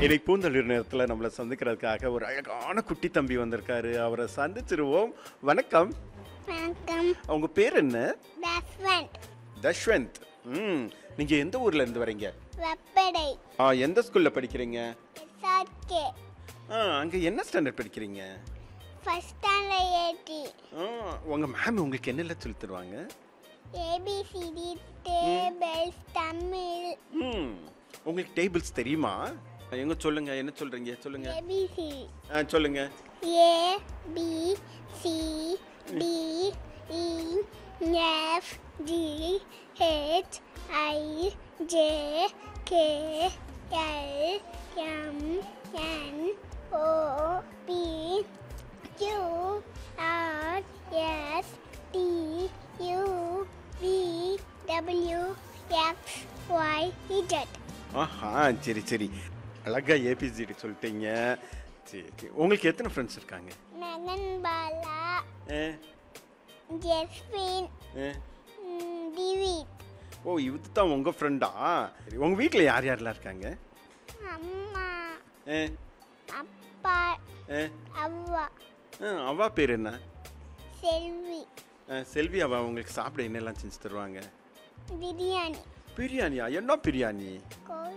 இதை பூந்தளிர் நேரத்தில் நம்மளை சந்திக்கிறதுக்காக ஒரு அழகான குட்டி தம்பி வந்திருக்காரு அவரை சந்திச்சிருவோம் வணக்கம் வணக்கம் அவங்க பேர் என்ன பெஸ்வண்ட் தஷ்வந்த் ம் நீங்க எந்த ஊர்ல இருந்து வரீங்க வெப்படை ஆ எந்த ஸ்கூல்ல படிக்கிறீங்க எஸ்ஆர்கே ஆ அங்க என்ன ஸ்டாண்டர்ட் படிக்கிறீங்க ஃபர்ஸ்ட் ஸ்டாண்டர்ட் ஏடி ஆ உங்க மேம் உங்களுக்கு என்னெல்லாம் சொல்லி தருவாங்க ஏபிசிடி டேபிள்ஸ் தமிழ் ம் உங்களுக்கு டேபிள்ஸ் தெரியுமா எங்க சொல்லுங்க என்ன சொல்றீங்க சொல்லுங்க ஏபிசிடி ஆ சொல்லுங்க A B C D E F G H I J K L M N O P Q R S T U V W X Y Z ஆஹா சரி சரி அழகா ஏபிசிடி சொல்லிட்டீங்க சரி சரி. உங்களுக்கு எத்தனை ஃப்ரெண்ட்ஸ் இருக்காங்க நகன் பாலா ஏ ஜெஸ்பின் ஏ டிவிட் ஓ இது தான் உங்கள் ஃப்ரெண்டா சரி உங்கள் வீட்டில் யார் யாரெல்லாம் இருக்காங்க அம்மா ஏ அப்பா ஏ அவ்வா ஆ, அவா பேர் என்ன செல்வி ஆ, செல்வி அவ உங்களுக்கு சாப்பிட என்னெல்லாம் செஞ்சு தருவாங்க பிரியாணி பிரியாணியா என்ன பிரியாணி கோல்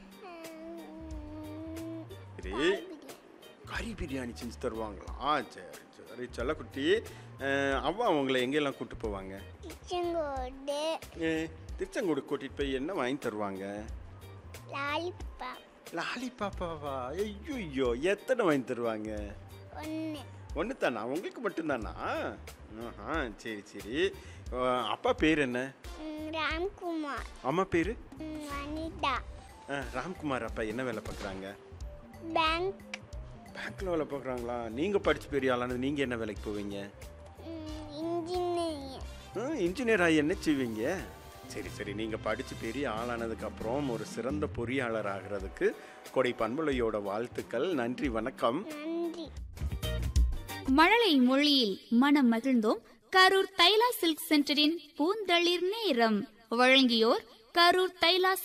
சரி கறி பிரியாணி செஞ்சு தருவாங்களா சரி சரி செல்லக்குட்டி ஆ, அவ்வா உங்களை எங்கெல்லாம் கூட்டு போவாங்க கிச்சங்கோடு ஏ திருச்செங்கோடு கூட்டிகிட்டு போய் என்ன வாங்கி தருவாங்க லாலிபாப் லாலி பாப்பாவா ஐயோ ஐயோ எத்தனை வாங்கி தருவாங்க ஒன்று ஒன்று தானா உங்களுக்கு மட்டும்தானா ஆஹா சரி சரி அஹ், அப்பா பேர் என்ன ராம்குமார் அம்மா பேர் ம், வனிதா ராம்குமார் அப்பா என்ன வேலை பார்க்குறாங்க பேங்க் பேங்க்கில் வேலை பார்க்குறாங்களா நீங்கள் படிச்சு பெரிய ஆளானது நீங்கள் என்ன வேலைக்கு போவீங்க இன்ஜினியர் இன்ஜினியர் ஆகி என்ன செய்வீங்க சரி சரி நீங்கள் படித்து பெரிய ஆளானதுக்கப்புறம் ஒரு சிறந்த பொறியாளர் ஆகிறதுக்கு கொடை பண்புலையோட வாழ்த்துக்கள் நன்றி வணக்கம் நன்றி மழலை மொழியில் மனம் மகிழ்ந்தோம் கரூர் தைலா சில்க் சென்டரின் பூந்தளிர் நேரம் வழங்கியோர் கரூர் தைலா